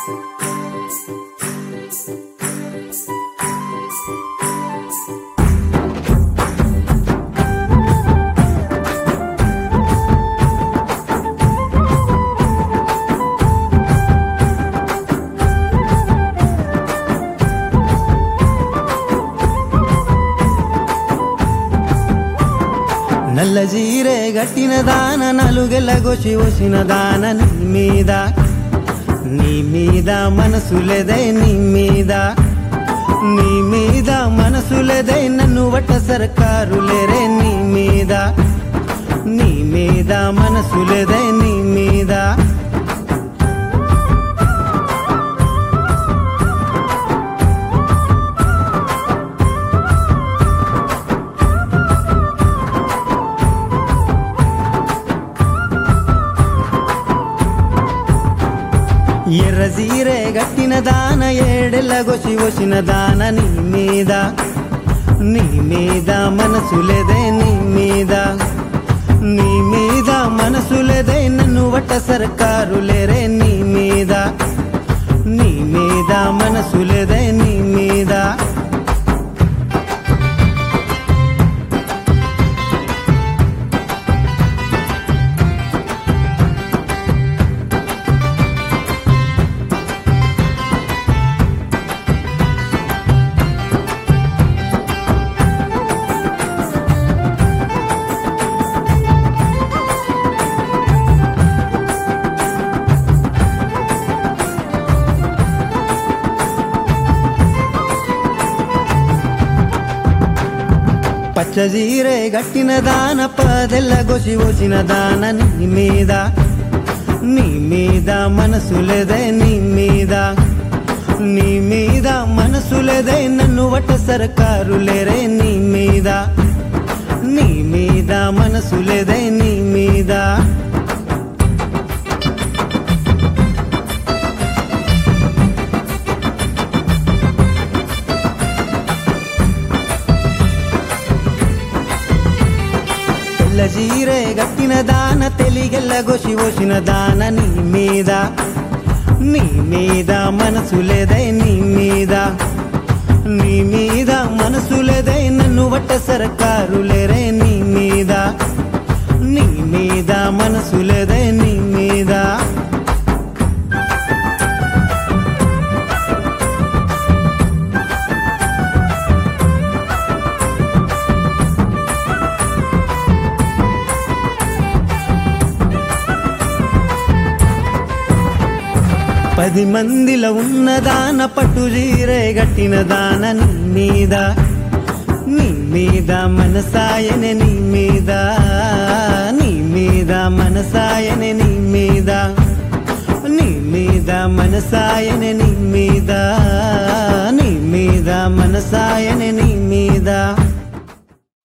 నల్ల జీరే గట్టిన దాన నలుగెల్లగొచ్చి వచ్చిన దాన నీ మీద నీ మీద మనసులేదే నీ మీద నీ మీద మనసులేదే నన్ను వట్ట సర్కారు లేరే నీ మీద నీ మీద మనసులేదే నీ మీద ఎర్ర జీరే గట్టిన దాన ఏడెల్లగొచ్చి వచ్చిన దాన నీ మీద నీ మీద మనసులేదే నీ మీద నీ మీద మనసులేదే నన్ను వట్ట సర్కారు లేరే నీ మీద నీ మీద మనసులేదే నీ మీద పచ్చజీరే గట్టిన దాన పదెల్ల గొసి వచ్చిన దాన నీ మీద నీ మీద మనసులేదే నీ మీద నీ మీద మనసులేదే నన్ను వట్ట సర్కారు లేరే నీ మీద నీ మీద మనసులేదే నీ మీద తెల్ల జీరే గట్టిన దాన తెలిగెల్ల గొసి వచ్చిన దాన నీ మీద నీ మీద మనసులేదే నీ మీద నీ మీద మనసులేదే నన్ను వట్ట సర్కారు లేరే నీ మీద నీ మీద మనసులేదే నీ మీద పది మందిలో ఉన్న దాన పట్టు జీరే గట్టిన దాన నీ మీద నీ మీద మనసాయనే నీ మీద నీ మీద మనసాయనే నీ మీద నీ మీద మనసాయనే నీ మీద నీ మీద మనసాయనే నీ మీద